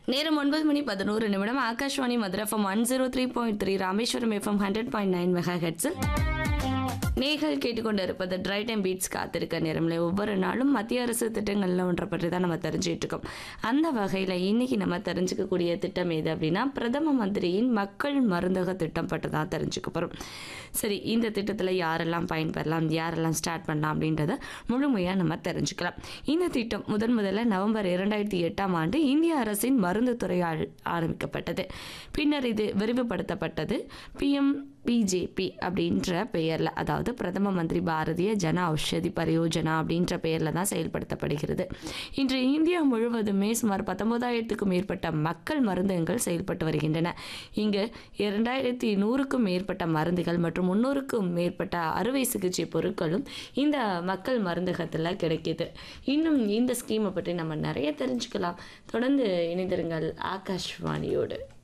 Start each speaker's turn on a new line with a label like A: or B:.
A: நேரம் ஒன்பது மணி பதினோரு நிமிடம் Akashvani Madurai FM one zero three point three Rameswaram FM hundred point nine mega ஹெட்ஸில் நீங்கள் கேட்டுக்கொண்டு இருப்பது ட்ரை டைம் பீட்ஸ் காத்திருக்க நேரம்ல ஒவ்வொரு நாளும் மத்திய அரசு திட்டங்களில் ஒன்றை பற்றி தான் நம்ம தெரிஞ்சுட்டு இருக்கோம் அந்த வகையில் இன்னைக்கு நம்ம தெரிஞ்சுக்கக்கூடிய திட்டம் எது அப்படின்னா பிரதம மந்திரியின் மக்கள் மருந்தக திட்டம் பற்றி தான் தெரிஞ்சுக்க போகிறோம் சரி இந்த திட்டத்தில் யாரெல்லாம் பயன்பெறலாம் யாரெல்லாம் ஸ்டார்ட் பண்ணலாம் அப்படின்றத முழுமையாக நம்ம தெரிஞ்சுக்கலாம் இந்த திட்டம் முதன் முதல்ல நவம்பர் இரண்டாயிரத்தி எட்டாம் ஆண்டு இந்திய அரசின் மருந்து துறையால் ஆரம்பிக்கப்பட்டது பின்னர் இது விரிவுபடுத்தப்பட்டது பிஎம் பிஜேபி அப்படின்ற பெயரில் அதாவது பிரதம மந்திரி பாரதிய ஜன ஔஷதி பரியோஜனா அப்படின்ற பெயரில் தான் செயல்படுத்தப்படுகிறது இன்று இந்தியா முழுவதுமே சுமார் பத்தொன்பதாயிரத்துக்கும் மேற்பட்ட மக்கள் மருந்தகங்கள் செயல்பட்டு வருகின்றன இங்கு இரண்டாயிரத்தி நூறுக்கும் மேற்பட்ட மருந்துகள் மற்றும் முன்னூறுக்கும் மேற்பட்ட அறுவை சிகிச்சை பொருட்களும் இந்த மக்கள் மருந்தகத்தில் கிடைக்கிது இன்னும் இந்த ஸ்கீமை பற்றி நம்ம நிறைய தெரிஞ்சுக்கலாம் தொடர்ந்து இணைந்திருங்கள் ஆகாஷ்வாணியோடு